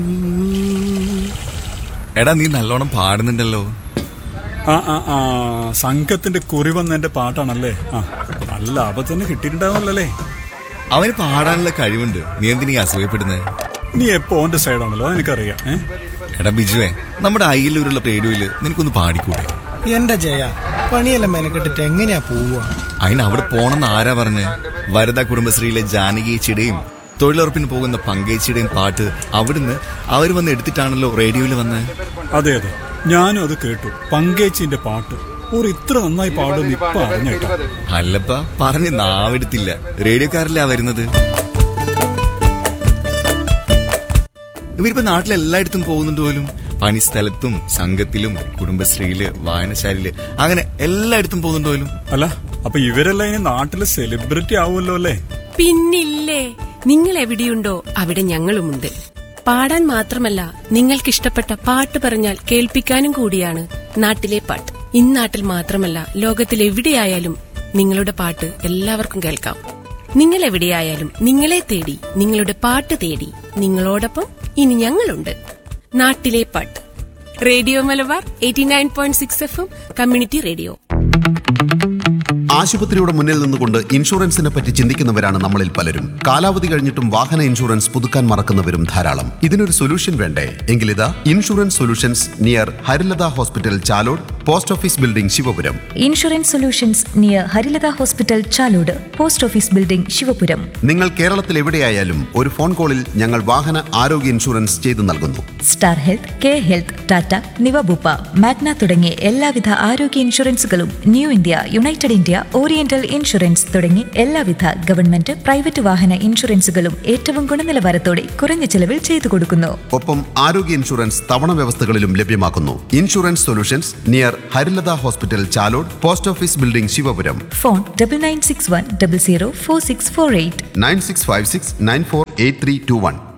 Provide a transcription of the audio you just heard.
എടാ നീ നല്ലോണം പാടുന്നുണ്ടല്ലോ ആ ആ ആ സംഘത്തിന്റെ കുറി വന്നതിന്റെ പാട്ടാണല്ലേ ആ നല്ല ആപത്തന്നെ കിട്ടിയിട്ടുണ്ടാവുമല്ലേ അവന് പാടാനുള്ള കഴിവുണ്ട് നീ എന്തിനീ അസൂയപ്പെടുന്നത് നീ എപ്പോ ഓന്റെ സൈഡാണല്ലോ എനിക്കറിയാം ഏ എടാ ബിജുവേ നമ്മുടെ അയ്യല്ലൂരുള്ള റേഡിയോയില് നിനക്കൊന്ന് പാടിക്കൂടെ എന്റെ ജയ പണിയെല്ലാം മെനക്കെട്ടിട്ട് എങ്ങനെയാ പോവുക അതിന് അവിടെ പോണെന്ന് ആരാ പറഞ്ഞ് വരദ കുടുംബശ്രീയിലെ ജാനകിയച്ചിയുടെയും തൊഴിലുറപ്പിന് പോകുന്ന പങ്കേച്ചിയുടെയും പാട്ട് അവിടുന്ന് അവർ വന്ന് എടുത്തിട്ടാണല്ലോ റേഡിയോയിൽ വന്ന് അതെ അതെ ഞാനും അത് കേട്ടു പങ്കേച്ചിന്റെ പാട്ട് ഓർ ഇത്ര നന്നായി പാടുമെന്ന് ഇപ്പൊ അറിഞ്ഞേട്ടാ അല്ലപ്പ പറഞ്ഞ് നാവെടുത്തില്ല റേഡിയോക്കാരല്ല വരുന്നത് ഇവരിപ്പോ നാട്ടിലെല്ലായിടത്തും പോകുന്നുണ്ട് പോലും പണിസ്ഥലത്തും സംഘത്തിലും കുടുംബശ്രീയില് വായനശാലയില് അങ്ങനെ എല്ലായിടത്തും പോകുന്നുണ്ട് പോലും അല്ല അപ്പൊ ഇവരെല്ലാം ഇനി നാട്ടിലെ സെലിബ്രിറ്റി ആവുമല്ലോ അല്ലേ പിന്നില്ലേ നിങ്ങൾ എവിടെയുണ്ടോ അവിടെ ഞങ്ങളുമുണ്ട് പാടാൻ മാത്രമല്ല നിങ്ങൾക്കിഷ്ടപ്പെട്ട പാട്ട് പറഞ്ഞാൽ കേൾപ്പിക്കാനും കൂടിയാണ് നാട്ടിലെ പാട്ട് ഇന്നാട്ടിൽ മാത്രമല്ല ലോകത്തിൽ എവിടെയായാലും നിങ്ങളുടെ പാട്ട് എല്ലാവർക്കും കേൾക്കാം നിങ്ങൾ എവിടെയായാലും നിങ്ങളെ തേടി നിങ്ങളുടെ പാട്ട് തേടി നിങ്ങളോടൊപ്പം ഇനി ഞങ്ങളുണ്ട് നാട്ടിലെ പാട്ട് radio Malabar eighty nine point six F M community radio ആശുപത്രിയുടെ മുന്നിൽ നിന്നുകൊണ്ട് ഇൻഷുറൻസിനെ പറ്റി ചിന്തിക്കുന്നവരാണ് നമ്മളിൽ പലരും കാലാവധി കഴിഞ്ഞിട്ടും വാഹന ഇൻഷുറൻസ് പുതുക്കാൻ മറക്കുന്നവരും ധാരാളം ഇതിനൊരു സൊല്യൂഷൻ വേണ്ടേ എങ്കിലിതാ insurance solutions near Harilatha hospital Chalode post office building Sivapuram insurance solutions near Harilatha hospital Chalode post office building Sivapuram നിങ്ങൾ കേരളത്തിൽ എവിടെയായാലും ഒരു ഫോൺ കോളിൽ ഞങ്ങൾ വാഹന ആരോഗ്യ ഇൻഷുറൻസ് ചെയ്തു നൽകുന്നു star health K health Tata Niva Bupa Magna തുടങ്ങിയ എല്ലാവിധ ആരോഗ്യ ഇൻഷുറൻസുകളും new India united India oriental insurance തുടങ്ങി എല്ലാവിധ ഗവൺമെന്റ് പ്രൈവറ്റ് വാഹന ഇൻഷുറൻസുകളും ഏറ്റവും ഗുണനിലവാരത്തോടെ കുറഞ്ഞ ചെലവിൽ ചെയ്തു കൊടുക്കുന്നു ഒപ്പം ആരോഗ്യ ഇൻഷുറൻസ് തവണ വ്യവസ്ഥകളിലും ലഭ്യമാക്കുന്നു insurance solutions near Harilatha hospital Chalode post office building Sivapuram phone double nine six one double zero four six four eight nine six five six nine four eight three two one